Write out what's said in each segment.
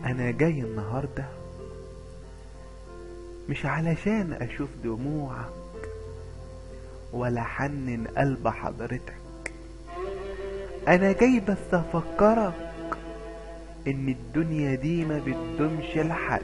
انا جاي النهاردة مش علشان اشوف دموعك ولا حنن قلب حضرتك انا جاي بس افكرك ان الدنيا دي ما بتدومش لحد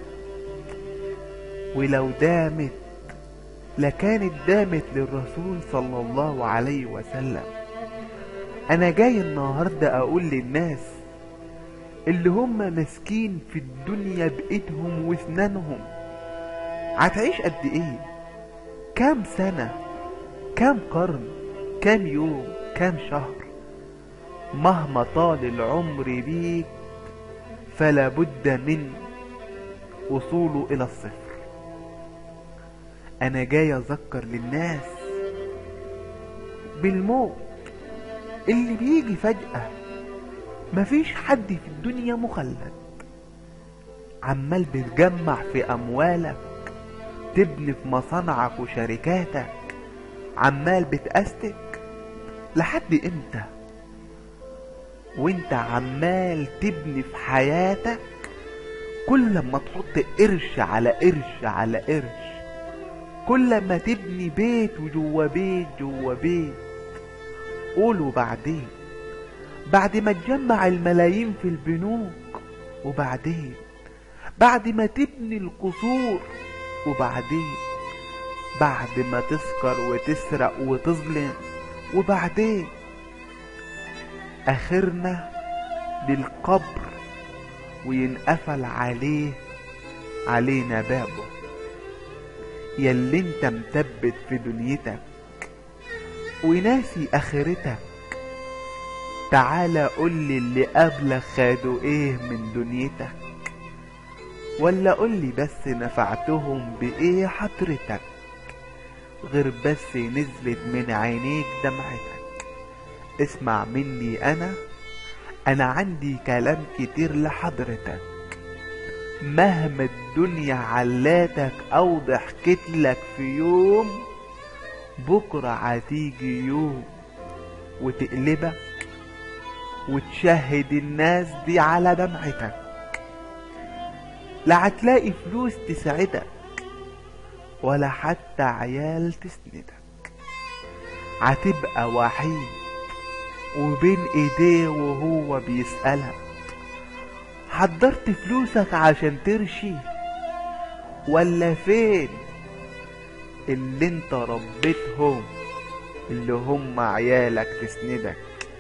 ولو دامت لكانت دامت للرسول صلى الله عليه وسلم انا جاي النهاردة اقول للناس اللي هم ماسكين في الدنيا بايدهم واسنانهم هتعيش قد ايه كام سنة كام قرن كام يوم كام شهر مهما طال العمر بيك فلا بد من وصوله الى الصفر انا جاي اذكر للناس بالموت اللي بيجي فجأة مفيش حد في الدنيا مخلد عمال بتجمع في اموالك تبني في مصانعك وشركاتك عمال بتأستك لحد امتى وانت عمال تبني في حياتك كل ما تحط قرش على قرش على قرش كل ما تبني بيت وجوا بيت جوا بيت قولوا بعدين بعد ما تجمع الملايين في البنوك وبعدين بعد ما تبني القصور وبعدين بعد ما تسكر وتسرق وتظلم وبعدين اخرنا للقبر وينقفل عليه علينا بابه ياللي انت مثبت في دنيتك وناسي اخرتك تعالى قولي اللي قبلك خدوا ايه من دنيتك ولا قولي بس نفعتهم بايه حضرتك غير بس نزلت من عينيك دمعتك اسمع مني انا انا عندي كلام كتير لحضرتك مهما الدنيا علاتك او ضحكت لك في يوم بكرة هتيجي يوم وتقلبك وتشهد الناس دي على دمعتك لا هتلاقي فلوس تساعدك ولا حتى عيال تسندك هتبقى وحيد وبين ايديه وهو بيسألك حضرت فلوسك عشان ترشي ولا فين اللي انت ربيتهم اللي هم عيالك تسندك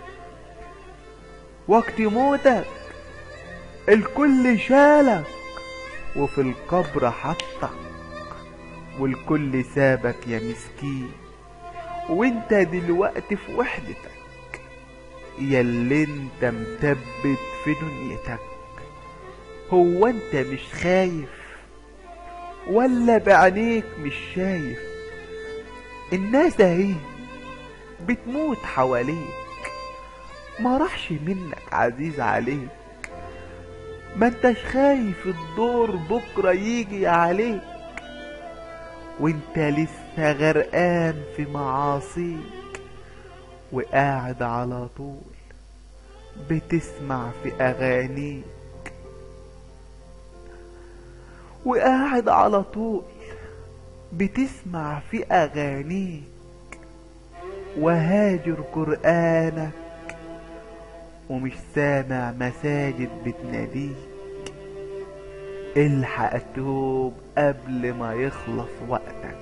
وقت موتك الكل شالك وفي القبر حطك والكل سابك يا مسكين وانت دلوقتي في وحدتك يا اللي انت مثبت في دنيتك هو انت مش خايف ولا بعينيك مش شايف الناس اهي بتموت حواليك ما راحش منك عزيز عليك ما انتش خايف الدور بكرة يجي عليك وانت لسه غرقان في معاصيك وقاعد على طول بتسمع في اغانيك وقاعد على طول بتسمع في اغانيك وهاجر قرآنك ومش سامع مساجد بتناديك الحق توب قبل ما يخلص وقتك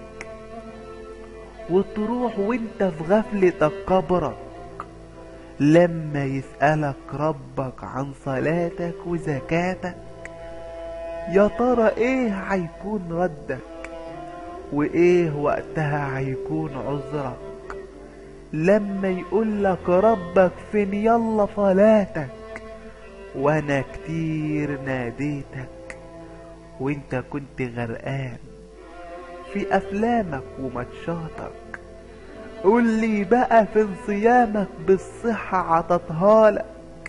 وتروح وانت في غفلتك قبرك لما يسألك ربك عن صلاتك وزكاتك يا ترى ايه هيكون ردك وايه وقتها هيكون عذرك لما يقولك ربك فين يلا صلاتك وانا كتير ناديتك وانت كنت غرقان في افلامك وماتشاتك قولي بقى فين صيامك بالصحة عطتهالك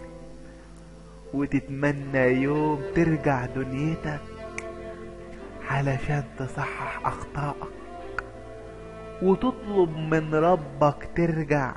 وتتمنى يوم ترجع دنيتك علشان تصحح اخطائك وتطلب من ربك ترجع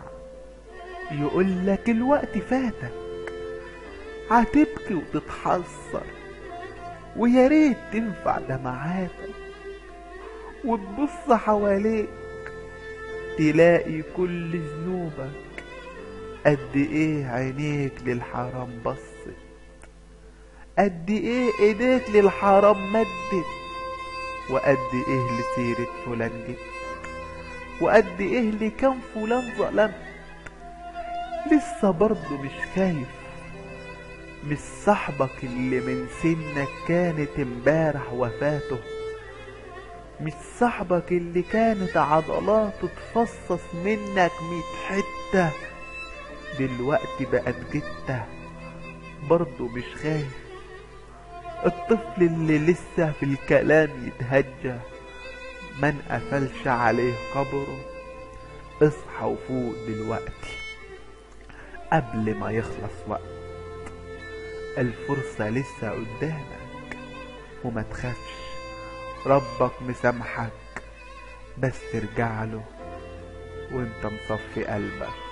يقولك الوقت فاتك هتبكي وتتحسر ويا ريت تنفع دمعاتك وتبص حواليك تلاقي كل ذنوبك قد ايه عينيك للحرام بصت قد ايه ايديك للحرام مدت وقد ايه لسيرة فلان جبت وقد ايه لكم فلان ظلمت لسه برضه مش خايف مش صاحبك اللي من سنك كانت امبارح وفاته مش صاحبك اللي كانت عضلاته تفصص منك ميت حتة دلوقتي بقت جتة برضه مش خايف الطفل اللي لسه في الكلام يتهجى ما انقفلش عليه قبره اصحى وفوق دلوقتي قبل ما يخلص وقت الفرصة لسه قدامك وما تخافش ربك مسامحك بس ارجع له وانت مصفي قلبك